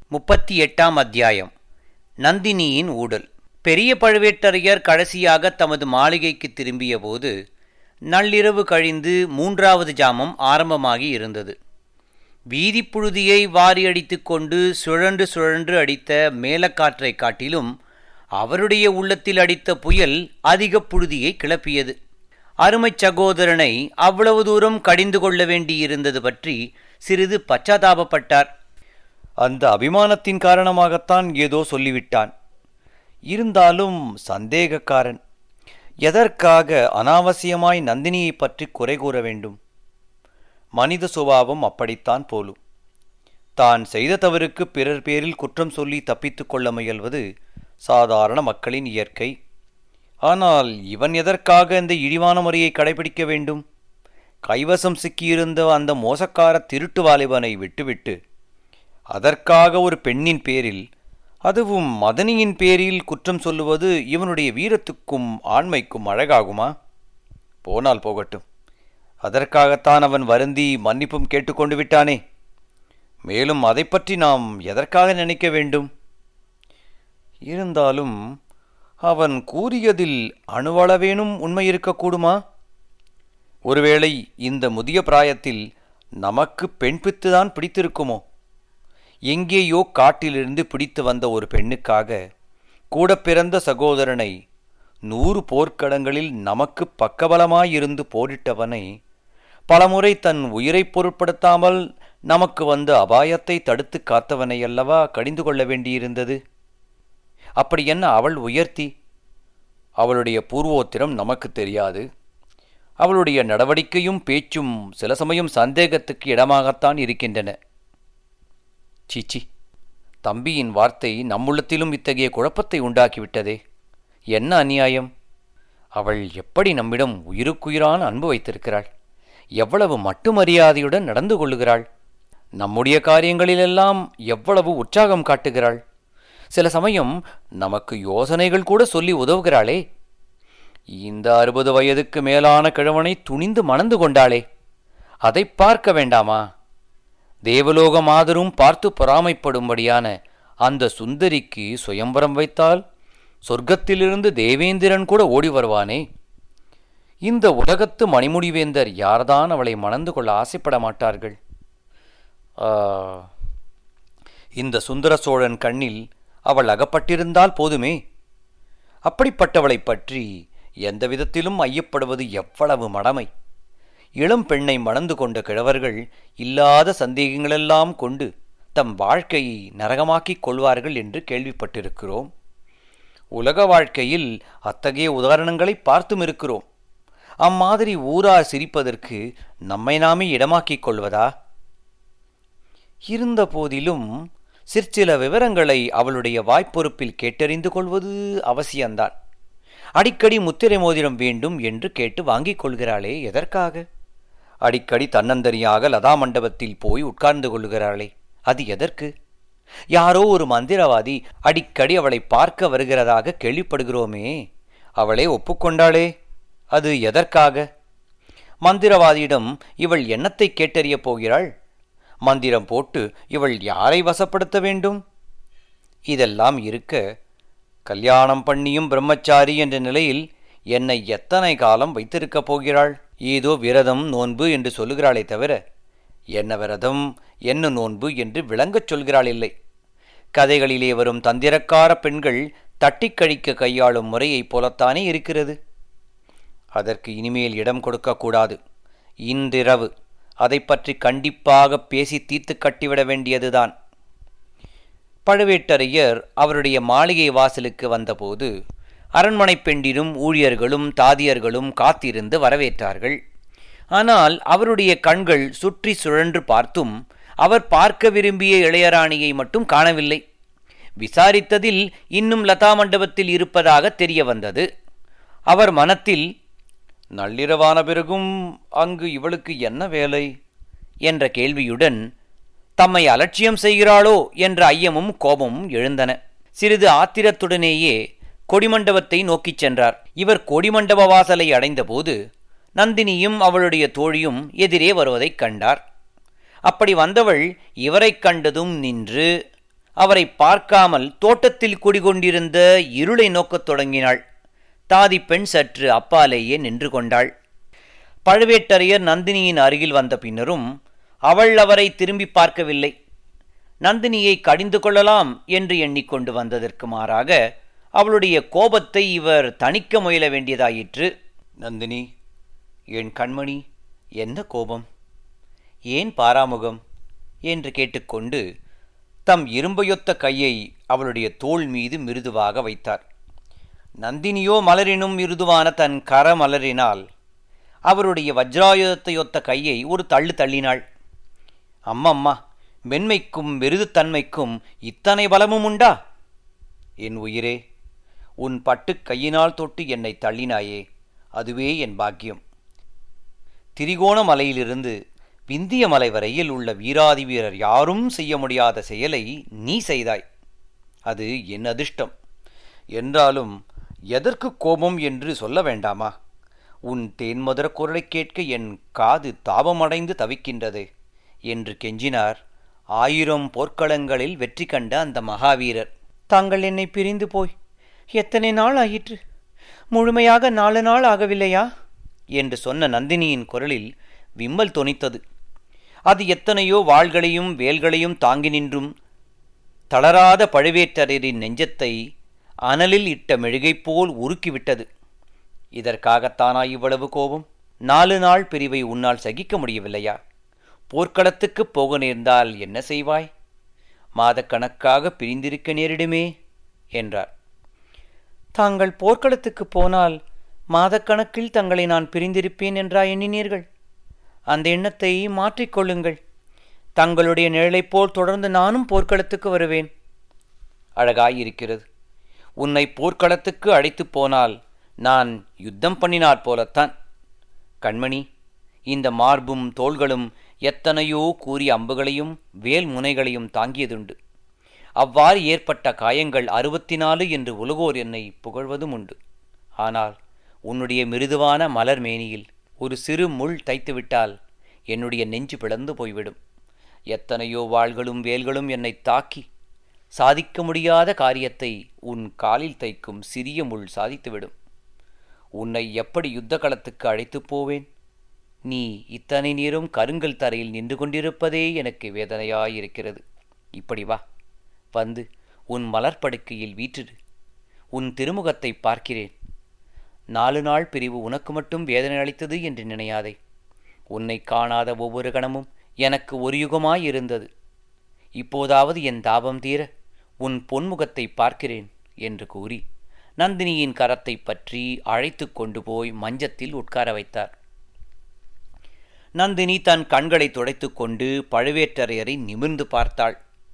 முப்பத்தி எட்டாம் அத்தியாயம் நந்தினியின் ஊடல் பெரிய பழுவேட்டரையர் கடைசியாக தமது மாளிகைக்கு திரும்பியபோது நள்ளிரவு கழிந்து மூன்றாவது ஜாமம் ஆரம்பமாகி இருந்தது வீதிப் புழுதியை வாரியடித்துக் கொண்டு சுழன்று சுழன்று அடித்த மேலக்காற்றைக் காட்டிலும் அவருடைய உள்ளத்தில் அடித்த புயல் அதிக புழுதியை கிளப்பியது அருமைச் சகோதரனை அவ்வளவு தூரம் கடிந்து கொள்ள வேண்டியிருந்தது பற்றி சிறிது பச்சாதாபப்பட்டார் அந்த அபிமானத்தின் காரணமாகத்தான் ஏதோ சொல்லிவிட்டான் இருந்தாலும் சந்தேகக்காரன் எதற்காக அனாவசியமாய் நந்தினியை பற்றி குறை கூற வேண்டும் மனித சுபாவம் அப்படித்தான் போலும் தான் செய்த தவறுக்கு பிறர் பேரில் குற்றம் சொல்லி தப்பித்துக் கொள்ள முயல்வது சாதாரண மக்களின் இயற்கை ஆனால் இவன் எதற்காக இந்த இழிவான முறையை கடைபிடிக்க வேண்டும் கைவசம் சிக்கியிருந்த அந்த மோசக்கார திருட்டு வாலிபனை விட்டுவிட்டு அதற்காக ஒரு பெண்ணின் பேரில் அதுவும் மதனியின் பேரில் குற்றம் சொல்லுவது இவனுடைய வீரத்துக்கும் ஆண்மைக்கும் அழகாகுமா போனால் போகட்டும் அதற்காகத்தான் அவன் வருந்தி மன்னிப்பும் கேட்டுக்கொண்டு விட்டானே மேலும் அதை பற்றி நாம் எதற்காக நினைக்க வேண்டும் இருந்தாலும் அவன் கூறியதில் அணுவளவேனும் உண்மை இருக்கக்கூடுமா ஒருவேளை இந்த முதிய பிராயத்தில் நமக்கு பெண் பித்துதான் பிடித்திருக்குமோ எங்கேயோ காட்டிலிருந்து பிடித்து வந்த ஒரு பெண்ணுக்காக கூட பிறந்த சகோதரனை நூறு போர்க்களங்களில் நமக்கு பக்கபலமாயிருந்து போரிட்டவனை பலமுறை தன் உயிரை பொருட்படுத்தாமல் நமக்கு வந்த அபாயத்தை தடுத்து காத்தவனை அல்லவா கடிந்து கொள்ள வேண்டியிருந்தது அப்படி என்ன அவள் உயர்த்தி அவளுடைய பூர்வோத்திரம் நமக்கு தெரியாது அவளுடைய நடவடிக்கையும் பேச்சும் சில சமயம் சந்தேகத்துக்கு இடமாகத்தான் இருக்கின்றன சீச்சி தம்பியின் வார்த்தை நம்முள்ளத்திலும் இத்தகைய குழப்பத்தை உண்டாக்கிவிட்டதே என்ன அநியாயம் அவள் எப்படி நம்மிடம் உயிருக்குயிரான அன்பு வைத்திருக்கிறாள் எவ்வளவு மட்டுமரியாதையுடன் நடந்து கொள்ளுகிறாள் நம்முடைய காரியங்களிலெல்லாம் எவ்வளவு உற்சாகம் காட்டுகிறாள் சில சமயம் நமக்கு யோசனைகள் கூட சொல்லி உதவுகிறாளே இந்த அறுபது வயதுக்கு மேலான கிழவனை துணிந்து மணந்து கொண்டாளே அதை பார்க்க வேண்டாமா தேவலோக மாதரும் பார்த்து பொறாமைப்படும்படியான அந்த சுந்தரிக்கு சுயம்பரம் வைத்தால் சொர்க்கத்திலிருந்து தேவேந்திரன் கூட ஓடி வருவானே இந்த உலகத்து மணிமுடிவேந்தர் யார்தான் அவளை மணந்து கொள்ள ஆசைப்பட மாட்டார்கள் இந்த சுந்தர சோழன் கண்ணில் அவள் அகப்பட்டிருந்தால் போதுமே அப்படிப்பட்டவளைப் பற்றி எந்த விதத்திலும் ஐயப்படுவது எவ்வளவு மடமை இளம் பெண்ணை மணந்து கொண்ட கிழவர்கள் இல்லாத சந்தேகங்களெல்லாம் கொண்டு தம் வாழ்க்கையை நரகமாக்கிக் கொள்வார்கள் என்று கேள்விப்பட்டிருக்கிறோம் உலக வாழ்க்கையில் அத்தகைய உதாரணங்களை பார்த்தும் இருக்கிறோம் அம்மாதிரி ஊரார் சிரிப்பதற்கு நம்மை நாமே இடமாக்கிக் கொள்வதா இருந்த போதிலும் சிற்சில விவரங்களை அவளுடைய வாய்ப்பொறுப்பில் கேட்டறிந்து கொள்வது அவசியம்தான் அடிக்கடி முத்திரை மோதிரம் வேண்டும் என்று கேட்டு வாங்கிக் கொள்கிறாளே எதற்காக அடிக்கடி தன்னந்தனியாக லதா மண்டபத்தில் போய் உட்கார்ந்து கொள்கிறாளே அது எதற்கு யாரோ ஒரு மந்திரவாதி அடிக்கடி அவளை பார்க்க வருகிறதாக கேள்விப்படுகிறோமே அவளே ஒப்புக்கொண்டாளே அது எதற்காக மந்திரவாதியிடம் இவள் எண்ணத்தை கேட்டறியப் போகிறாள் மந்திரம் போட்டு இவள் யாரை வசப்படுத்த வேண்டும் இதெல்லாம் இருக்க கல்யாணம் பண்ணியும் பிரம்மச்சாரி என்ற நிலையில் என்னை எத்தனை காலம் வைத்திருக்கப் போகிறாள் ஏதோ விரதம் நோன்பு என்று சொல்லுகிறாளே தவிர என்ன விரதம் என்ன நோன்பு என்று விளங்கச் சொல்கிறாள் இல்லை கதைகளிலே வரும் தந்திரக்கார பெண்கள் தட்டிக் கழிக்க கையாளும் முறையைப் போலத்தானே இருக்கிறது அதற்கு இனிமேல் இடம் கொடுக்கக்கூடாது இன்றிரவு அதை பற்றி கண்டிப்பாக பேசி தீர்த்து கட்டிவிட வேண்டியதுதான் பழுவேட்டரையர் அவருடைய மாளிகை வாசலுக்கு வந்தபோது அரண்மனை பெண்டிரும் ஊழியர்களும் தாதியர்களும் காத்திருந்து வரவேற்றார்கள் ஆனால் அவருடைய கண்கள் சுற்றி சுழன்று பார்த்தும் அவர் பார்க்க விரும்பிய இளையராணியை மட்டும் காணவில்லை விசாரித்ததில் இன்னும் லதா மண்டபத்தில் இருப்பதாக தெரிய வந்தது அவர் மனத்தில் நள்ளிரவான பிறகும் அங்கு இவளுக்கு என்ன வேலை என்ற கேள்வியுடன் தம்மை அலட்சியம் செய்கிறாளோ என்ற ஐயமும் கோபமும் எழுந்தன சிறிது ஆத்திரத்துடனேயே கொடிமண்டபத்தை நோக்கிச் சென்றார் இவர் கொடிமண்டப வாசலை அடைந்தபோது நந்தினியும் அவளுடைய தோழியும் எதிரே வருவதைக் கண்டார் அப்படி வந்தவள் இவரைக் கண்டதும் நின்று அவரை பார்க்காமல் தோட்டத்தில் குடிகொண்டிருந்த இருளை நோக்கத் தொடங்கினாள் தாதி பெண் சற்று அப்பாலேயே நின்று கொண்டாள் பழுவேட்டரையர் நந்தினியின் அருகில் வந்த பின்னரும் அவள் அவரை திரும்பி பார்க்கவில்லை நந்தினியை கடிந்து கொள்ளலாம் என்று எண்ணிக்கொண்டு வந்ததற்கு மாறாக அவளுடைய கோபத்தை இவர் தணிக்க முயல வேண்டியதாயிற்று நந்தினி என் கண்மணி என்ன கோபம் ஏன் பாராமுகம் என்று கேட்டுக்கொண்டு தம் இரும்பையொத்த கையை அவளுடைய தோள் மீது மிருதுவாக வைத்தார் நந்தினியோ மலரினும் மிருதுவான தன் கர மலரினால் அவருடைய வஜ்ராயுதத்தையொத்த கையை ஒரு தள்ளு தள்ளினாள் அம்மம்மா மென்மைக்கும் மிருதுத்தன்மைக்கும் இத்தனை பலமும் உண்டா என் உயிரே உன் பட்டுக் கையினால் தொட்டு என்னை தள்ளினாயே அதுவே என் பாக்கியம் திரிகோண மலையிலிருந்து விந்திய மலை வரையில் உள்ள வீராதி வீரர் யாரும் செய்ய முடியாத செயலை நீ செய்தாய் அது என் அதிர்ஷ்டம் என்றாலும் எதற்கு கோபம் என்று சொல்ல வேண்டாமா உன் தேன்மதுர குரலைக் கேட்க என் காது தாபமடைந்து தவிக்கின்றதே என்று கெஞ்சினார் ஆயிரம் போர்க்களங்களில் வெற்றி கண்ட அந்த மகாவீரர் தாங்கள் என்னை பிரிந்து போய் எத்தனை நாள் ஆயிற்று முழுமையாக நாலு நாள் ஆகவில்லையா என்று சொன்ன நந்தினியின் குரலில் விம்மல் தொனித்தது அது எத்தனையோ வாள்களையும் வேல்களையும் தாங்கி நின்றும் தளராத பழுவேட்டரையரின் நெஞ்சத்தை அனலில் இட்ட மெழுகைப் போல் உருக்கிவிட்டது இதற்காகத்தானா இவ்வளவு கோபம் நாலு நாள் பிரிவை உன்னால் சகிக்க முடியவில்லையா போர்க்களத்துக்குப் போக நேர்ந்தால் என்ன செய்வாய் மாதக்கணக்காக பிரிந்திருக்க நேரிடுமே என்றார் தாங்கள் போர்க்களத்துக்கு போனால் மாதக்கணக்கில் தங்களை நான் பிரிந்திருப்பேன் என்றா எண்ணினீர்கள் அந்த எண்ணத்தை மாற்றிக்கொள்ளுங்கள் தங்களுடைய நிழலைப் போல் தொடர்ந்து நானும் போர்க்களத்துக்கு வருவேன் அழகாயிருக்கிறது உன்னை போர்க்களத்துக்கு அழைத்துப் போனால் நான் யுத்தம் பண்ணினாற் போலத்தான் கண்மணி இந்த மார்பும் தோள்களும் எத்தனையோ கூறிய அம்புகளையும் வேல் முனைகளையும் தாங்கியதுண்டு அவ்வாறு ஏற்பட்ட காயங்கள் அறுபத்தி நாலு என்று உலகோர் என்னை புகழ்வதும் உண்டு ஆனால் உன்னுடைய மிருதுவான மலர் மேனியில் ஒரு சிறு முள் தைத்துவிட்டால் என்னுடைய நெஞ்சு பிளந்து போய்விடும் எத்தனையோ வாள்களும் வேல்களும் என்னை தாக்கி சாதிக்க முடியாத காரியத்தை உன் காலில் தைக்கும் சிறிய முள் சாதித்துவிடும் உன்னை எப்படி யுத்த களத்துக்கு அழைத்துப் போவேன் நீ இத்தனை நேரம் கருங்கல் தரையில் நின்று கொண்டிருப்பதே எனக்கு வேதனையாயிருக்கிறது இப்படி வா வந்து உன் மலர்ப்படுக்கையில் வீற்றிடு உன் திருமுகத்தை பார்க்கிறேன் நாலு நாள் பிரிவு உனக்கு மட்டும் வேதனை அளித்தது என்று நினையாதே உன்னை காணாத ஒவ்வொரு கணமும் எனக்கு ஒரு யுகமாயிருந்தது இப்போதாவது என் தாபம் தீர உன் பொன்முகத்தை பார்க்கிறேன் என்று கூறி நந்தினியின் கரத்தை பற்றி அழைத்து கொண்டு போய் மஞ்சத்தில் உட்கார வைத்தார் நந்தினி தன் கண்களை துடைத்துக் கொண்டு பழுவேட்டரையரை நிமிர்ந்து பார்த்தாள்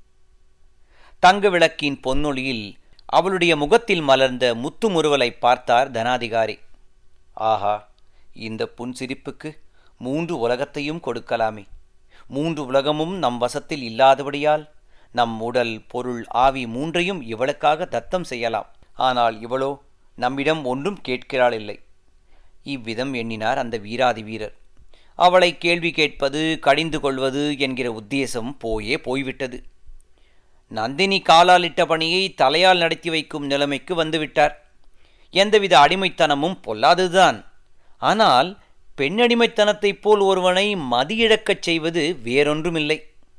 தங்க விளக்கின் பொன்னொளியில் அவளுடைய முகத்தில் மலர்ந்த முத்து முறுவலை பார்த்தார் தனாதிகாரி ஆஹா இந்த புன்சிரிப்புக்கு மூன்று உலகத்தையும் கொடுக்கலாமே மூன்று உலகமும் நம் வசத்தில் இல்லாதபடியால் நம் உடல் பொருள் ஆவி மூன்றையும் இவளுக்காக தத்தம் செய்யலாம் ஆனால் இவளோ நம்மிடம் ஒன்றும் கேட்கிறாள் இல்லை இவ்விதம் எண்ணினார் அந்த வீராதி வீரர் அவளை கேள்வி கேட்பது கடிந்து கொள்வது என்கிற உத்தேசம் போயே போய்விட்டது நந்தினி காலால் இட்ட பணியை தலையால் நடத்தி வைக்கும் நிலைமைக்கு வந்துவிட்டார் எந்தவித அடிமைத்தனமும் பொல்லாததுதான் ஆனால் பெண்ணடிமைத்தனத்தைப் போல் ஒருவனை மதியிழக்கச் செய்வது வேறொன்றுமில்லை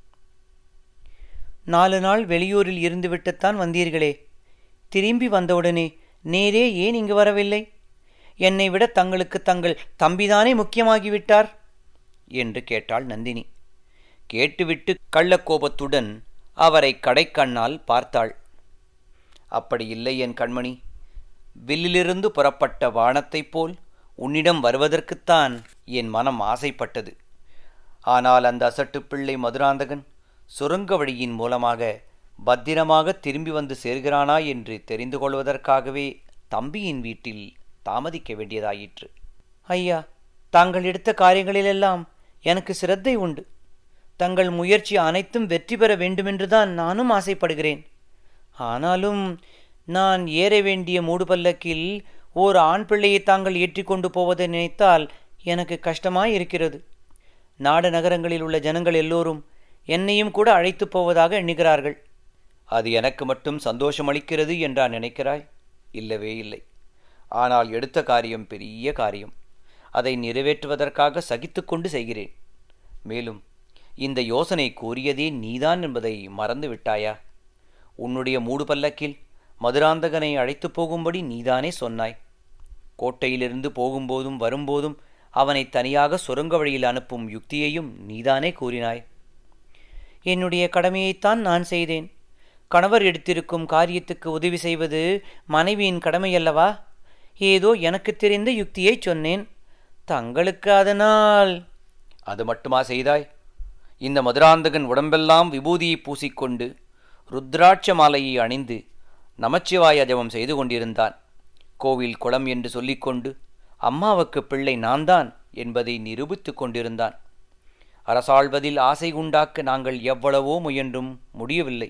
நாலு நாள் வெளியூரில் இருந்துவிட்டுத்தான் வந்தீர்களே திரும்பி வந்தவுடனே நேரே ஏன் இங்கு வரவில்லை என்னை விட தங்களுக்கு தங்கள் தம்பிதானே முக்கியமாகிவிட்டார் என்று கேட்டாள் நந்தினி கேட்டுவிட்டு கள்ளக்கோபத்துடன் அவரை கடைக்கண்ணால் பார்த்தாள் அப்படி இல்லை என் கண்மணி வில்லிலிருந்து புறப்பட்ட வானத்தைப் போல் உன்னிடம் வருவதற்குத்தான் என் மனம் ஆசைப்பட்டது ஆனால் அந்த அசட்டுப் பிள்ளை மதுராந்தகன் சுரங்க வழியின் மூலமாக பத்திரமாக திரும்பி வந்து சேர்கிறானா என்று தெரிந்து கொள்வதற்காகவே தம்பியின் வீட்டில் தாமதிக்க வேண்டியதாயிற்று ஐயா தாங்கள் எடுத்த காரியங்களிலெல்லாம் எனக்கு சிரத்தை உண்டு தங்கள் முயற்சி அனைத்தும் வெற்றி பெற வேண்டுமென்றுதான் நானும் ஆசைப்படுகிறேன் ஆனாலும் நான் ஏற வேண்டிய மூடுபல்லக்கில் ஓர் ஆண் பிள்ளையை தாங்கள் ஏற்றிக்கொண்டு போவதை நினைத்தால் எனக்கு கஷ்டமாயிருக்கிறது நாடு நகரங்களில் உள்ள ஜனங்கள் எல்லோரும் என்னையும் கூட அழைத்துப் போவதாக எண்ணுகிறார்கள் அது எனக்கு மட்டும் சந்தோஷம் அளிக்கிறது என்றா நினைக்கிறாய் இல்லவே இல்லை ஆனால் எடுத்த காரியம் பெரிய காரியம் அதை நிறைவேற்றுவதற்காக சகித்துக்கொண்டு செய்கிறேன் மேலும் இந்த யோசனை கூறியதே நீதான் என்பதை மறந்து விட்டாயா உன்னுடைய மூடு பல்லக்கில் மதுராந்தகனை அழைத்துப் போகும்படி நீதானே சொன்னாய் கோட்டையிலிருந்து போகும்போதும் வரும்போதும் அவனை தனியாக சுரங்க வழியில் அனுப்பும் யுக்தியையும் நீதானே கூறினாய் என்னுடைய கடமையைத்தான் நான் செய்தேன் கணவர் எடுத்திருக்கும் காரியத்துக்கு உதவி செய்வது மனைவியின் கடமையல்லவா ஏதோ எனக்கு தெரிந்த யுக்தியை சொன்னேன் தங்களுக்கு அதனால் அது மட்டுமா செய்தாய் இந்த மதுராந்தகன் உடம்பெல்லாம் விபூதியை பூசிக்கொண்டு ருத்ராட்ச மாலையை அணிந்து நமச்சிவாய ஜபம் செய்து கொண்டிருந்தான் கோவில் குளம் என்று சொல்லிக்கொண்டு அம்மாவுக்கு பிள்ளை நான்தான் என்பதை நிரூபித்துக் கொண்டிருந்தான் அரசாள்வதில் ஆசை உண்டாக்க நாங்கள் எவ்வளவோ முயன்றும் முடியவில்லை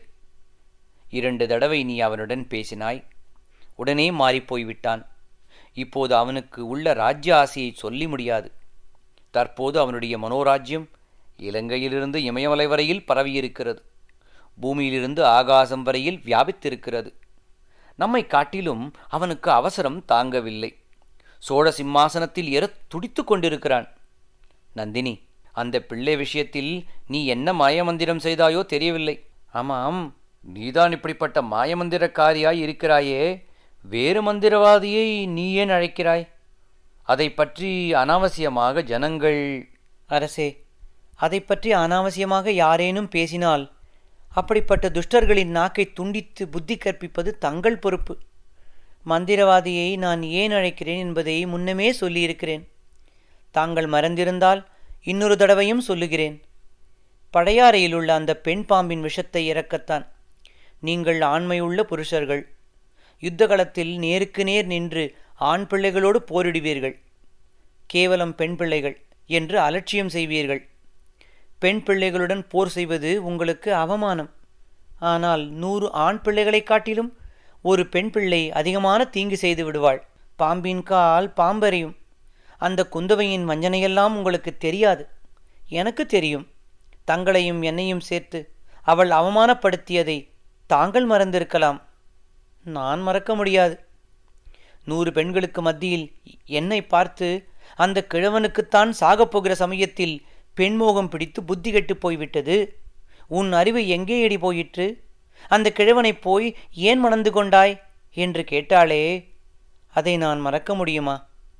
இரண்டு தடவை நீ அவனுடன் பேசினாய் உடனே மாறிப்போய்விட்டான் இப்போது அவனுக்கு உள்ள ராஜ்ய ஆசையை சொல்லி முடியாது தற்போது அவனுடைய மனோராஜ்யம் இலங்கையிலிருந்து இமயமலை வரையில் பரவியிருக்கிறது பூமியிலிருந்து ஆகாசம் வரையில் வியாபித்திருக்கிறது நம்மை காட்டிலும் அவனுக்கு அவசரம் தாங்கவில்லை சோழ சிம்மாசனத்தில் ஏற துடித்து கொண்டிருக்கிறான் நந்தினி அந்த பிள்ளை விஷயத்தில் நீ என்ன மாயமந்திரம் செய்தாயோ தெரியவில்லை ஆமாம் நீதான் இப்படிப்பட்ட மாயமந்திரக்காரியாய் இருக்கிறாயே வேறு மந்திரவாதியை நீ ஏன் அழைக்கிறாய் அதை பற்றி அனாவசியமாக ஜனங்கள் அரசே அதை பற்றி அனாவசியமாக யாரேனும் பேசினால் அப்படிப்பட்ட துஷ்டர்களின் நாக்கை துண்டித்து புத்தி கற்பிப்பது தங்கள் பொறுப்பு மந்திரவாதியை நான் ஏன் அழைக்கிறேன் என்பதை முன்னமே சொல்லியிருக்கிறேன் தாங்கள் மறந்திருந்தால் இன்னொரு தடவையும் சொல்லுகிறேன் பழையாறையில் உள்ள அந்த பெண் பாம்பின் விஷத்தை இறக்கத்தான் நீங்கள் ஆண்மையுள்ள புருஷர்கள் யுத்த களத்தில் நேருக்கு நேர் நின்று ஆண் பிள்ளைகளோடு போரிடுவீர்கள் கேவலம் பெண் பிள்ளைகள் என்று அலட்சியம் செய்வீர்கள் பெண் பிள்ளைகளுடன் போர் செய்வது உங்களுக்கு அவமானம் ஆனால் நூறு ஆண் பிள்ளைகளைக் காட்டிலும் ஒரு பெண் பிள்ளை அதிகமான தீங்கு செய்து விடுவாள் பாம்பின் கால் பாம்பறியும் அந்த குந்தவையின் வஞ்சனையெல்லாம் உங்களுக்கு தெரியாது எனக்கு தெரியும் தங்களையும் என்னையும் சேர்த்து அவள் அவமானப்படுத்தியதை தாங்கள் மறந்திருக்கலாம் நான் மறக்க முடியாது நூறு பெண்களுக்கு மத்தியில் என்னை பார்த்து அந்த கிழவனுக்குத்தான் சாகப் போகிற சமயத்தில் பெண்மோகம் பிடித்து புத்தி கெட்டுப் போய்விட்டது உன் அறிவு எங்கே எடி போயிற்று அந்த கிழவனைப் போய் ஏன் மணந்து கொண்டாய் என்று கேட்டாளே அதை நான் மறக்க முடியுமா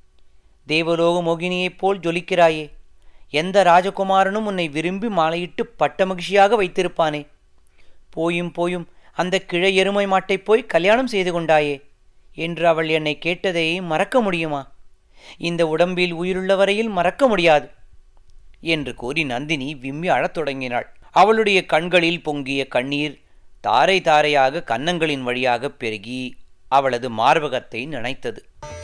தேவலோக மோகினியைப் போல் ஜொலிக்கிறாயே எந்த ராஜகுமாரனும் உன்னை விரும்பி மாலையிட்டு பட்ட மகிழ்ச்சியாக வைத்திருப்பானே போயும் போயும் அந்த கிழ எருமை மாட்டைப் போய் கல்யாணம் செய்து கொண்டாயே என்று அவள் என்னை கேட்டதை மறக்க முடியுமா இந்த உடம்பில் உயிருள்ள வரையில் மறக்க முடியாது என்று கூறி நந்தினி விம்மி அழத் தொடங்கினாள் அவளுடைய கண்களில் பொங்கிய கண்ணீர் தாரை தாரையாக கன்னங்களின் வழியாக பெருகி அவளது மார்பகத்தை நினைத்தது